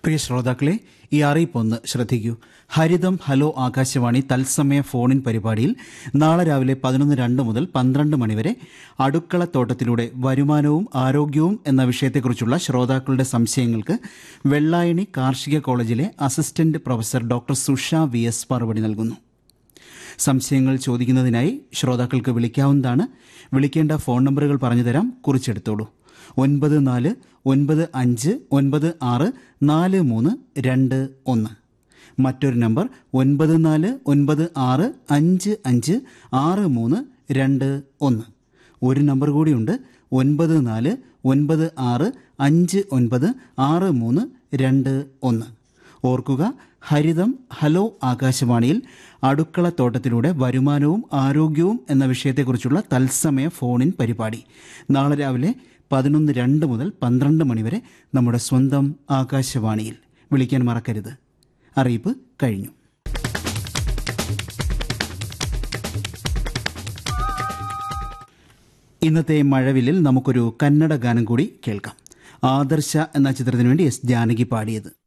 പ്രിയ ശ്രോതാക്കളെ ഈ അറിയിപ്പൊന്ന് ശ്രദ്ധിക്കൂ ഹരിതം ഹലോ ആകാശവാണി തത്സമയ ഫോണിൻ പരിപാടിയിൽ നാളെ രാവിലെ പതിനൊന്ന് രണ്ട് മുതൽ പന്ത്രണ്ട് മണിവരെ അടുക്കളത്തോട്ടത്തിലൂടെ വരുമാനവും ആരോഗ്യവും എന്ന വിഷയത്തെക്കുറിച്ചുള്ള ശ്രോതാക്കളുടെ സംശയങ്ങൾക്ക് വെള്ളായണി കാർഷിക കോളേജിലെ assistant professor doctor Susha V S മറുപടി നൽകുന്നു സംശയങ്ങൾ ചോദിക്കുന്നതിനായി ശ്രോതാക്കൾക്ക് വിളിക്കാവുന്നതാണ് വിളിക്കേണ്ട ഫോൺ നമ്പറുകൾ പറഞ്ഞുതരാം കുറിച്ചെടുത്തോളൂ ഒൻപത് നാല് ഒൻപത് അഞ്ച് ഒൻപത് ആറ് നാല് മൂന്ന് രണ്ട് ഒന്ന് മറ്റൊരു നമ്പർ ഒൻപത് നാല് ഒൻപത് ആറ് അഞ്ച് അഞ്ച് ആറ് മൂന്ന് രണ്ട് ഒന്ന് ഒരു നമ്പർ കൂടിയുണ്ട് ഒൻപത് നാല് ഒൻപത് ആറ് അഞ്ച് ഒൻപത് ആറ് മൂന്ന് രണ്ട് ഒന്ന് ഓർക്കുക ഹരിതം ഹലോ ആകാശവാണിയിൽ അടുക്കളത്തോട്ടത്തിലൂടെ വരുമാനവും ആരോഗ്യവും എന്ന വിഷയത്തെക്കുറിച്ചുള്ള തത്സമയ ഫോണിൻ പരിപാടി നാളെ രാവിലെ പതിനൊന്ന് രണ്ട് മുതൽ പന്ത്രണ്ട് മണിവരെ നമ്മുടെ സ്വന്തം ആകാശവാണിയിൽ വിളിക്കാൻ മറക്കരുത് അറിയിപ്പ് കഴിഞ്ഞു ഇന്നത്തെ മഴവില്ലിൽ നമുക്കൊരു കന്നഡ ഗാനം കൂടി കേൾക്കാം ആദർശ എന്ന ചിത്രത്തിനു വേണ്ടി എസ് ജാനകി പാടിയത്